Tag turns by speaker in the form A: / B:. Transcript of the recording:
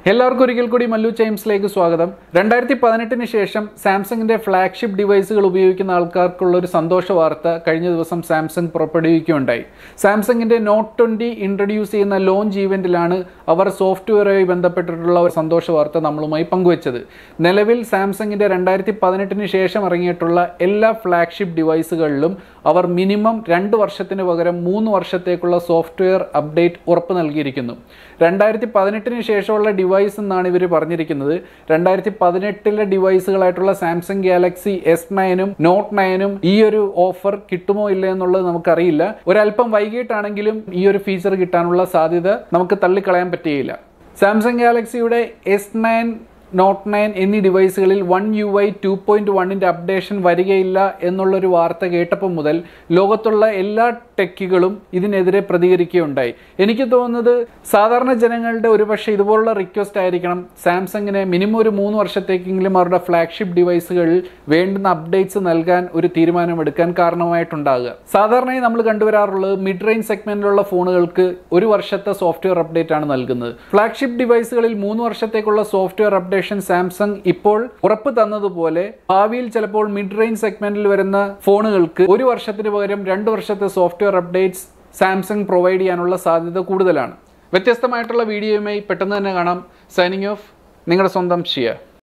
A: എല്ലാവർക്കും ഒരിക്കൽ കൂടി മല്ലു ജെയിംസിലേക്ക് സ്വാഗതം രണ്ടായിരത്തി പതിനെട്ടിന് ശേഷം സാംസങ്ങിന്റെ ഫ്ലാഗ്ഷിപ്പ് ഡിവൈസുകൾ ഉപയോഗിക്കുന്ന ആൾക്കാർക്കുള്ള ഒരു സന്തോഷ വാർത്ത കഴിഞ്ഞ ദിവസം സാംസങ് പുറപ്പെടുവിക്കുകയുണ്ടായി സാംസങ്ങിന്റെ നോട്ട് ട്വന്റി ഇൻട്രൊഡ്യൂസ് ചെയ്യുന്ന ലോഞ്ച് ഈവന്റിലാണ് അവർ സോഫ്റ്റ്വെയറുമായി ബന്ധപ്പെട്ടിട്ടുള്ള ഒരു സന്തോഷ വാർത്ത നമ്മളുമായി പങ്കുവച്ചത് നിലവിൽ സാംസങ്ങിന്റെ രണ്ടായിരത്തി പതിനെട്ടിന് ശേഷം ഇറങ്ങിയിട്ടുള്ള എല്ലാ ഫ്ലാഗ്ഷിപ്പ് ഡിവൈസുകളിലും അവർ മിനിമം രണ്ട് വർഷത്തിന് പകരം മൂന്ന് വർഷത്തേക്കുള്ള സോഫ്റ്റ്വെയർ അപ്ഡേറ്റ് ഉറപ്പ് നൽകിയിരിക്കുന്നു രണ്ടായിരത്തി പതിനെട്ടിന് ശേഷമുള്ള ഡിവൈസ് എന്നാണ് ഇവർ പറഞ്ഞിരിക്കുന്നത് രണ്ടായിരത്തി പതിനെട്ടിലെ ഡിവൈസുകളായിട്ടുള്ള സാംസങ് ഗാലക്സി എസ് നയനും നോട്ട് നയനും ഈ ഒരു ഓഫർ കിട്ടുമോ ഇല്ല എന്നുള്ളത് നമുക്കറിയില്ല ഒരല്പം വൈകിട്ടാണെങ്കിലും ഈ ഒരു ഫീച്ചർ കിട്ടാനുള്ള സാധ്യത നമുക്ക് തള്ളിക്കളയാൻ പറ്റുകയില്ല സാംസങ് ഗാലക്സിയുടെ എസ് നയൻ നോട്ട് നയൻ എന്നീ ഡിവൈസുകളിൽ വൺ യു ഐ ടു പോയിന്റ് വണ്ണിൻ്റെ അപ്ഡേഷൻ വരികയില്ല എന്നുള്ളൊരു വാർത്ത കേട്ടപ്പോൾ മുതൽ ലോകത്തുള്ള എല്ലാ ടെക്കുകളും ഇതിനെതിരെ പ്രതികരിക്കുകയുണ്ടായി എനിക്ക് തോന്നുന്നത് സാധാരണ ജനങ്ങളുടെ ഒരുപക്ഷെ ഇതുപോലുള്ള റിക്വസ്റ്റ് ആയിരിക്കണം സാംസങ്ങിനെ മിനിമം ഒരു മൂന്ന് വർഷത്തേക്കെങ്കിലും അവരുടെ ഫ്ലാഗ്ഷിപ്പ് ഡിവൈസുകളിൽ വേണ്ടുന്ന അപ്ഡേറ്റ്സ് നൽകാൻ ഒരു തീരുമാനമെടുക്കാൻ കാരണമായിട്ടുണ്ടാകുക സാധാരണയായി നമ്മൾ കണ്ടുവരാറുള്ളത് മിഡ് റേഞ്ച് സെഗ്മെന്റിലുള്ള ഫോണുകൾക്ക് ഒരു വർഷത്തെ സോഫ്റ്റ്വെയർ അപ്ഡേറ്റ് ആണ് നൽകുന്നത് ഫ്ലാഗ്ഷിപ്പ് ഡിവൈസുകളിൽ മൂന്ന് വർഷത്തേക്കുള്ള സോഫ്റ്റ്വെയർ അപ്ഡേഷൻ സാംസങ് ഇപ്പോൾ ഉറപ്പ് തന്നതുപോലെ ഭാവിയിൽ ചിലപ്പോൾ മിഡ് റേഞ്ച് സെഗ്മെന്റിൽ വരുന്ന ഫോണുകൾക്ക് ഒരു വർഷത്തിന് പകരം രണ്ട് വർഷത്തെ സോഫ്റ്റ്വെയർ അപ്ഡേറ്റ്സ് സാംസങ് പ്രൊവൈഡ് ചെയ്യാനുള്ള സാധ്യത കൂടുതലാണ് വ്യത്യസ്തമായിട്ടുള്ള വീഡിയോയുമായി പെട്ടെന്ന് തന്നെ കാണാം സൈനിങ് ഓഫ് നിങ്ങളുടെ സ്വന്തം ഷിയ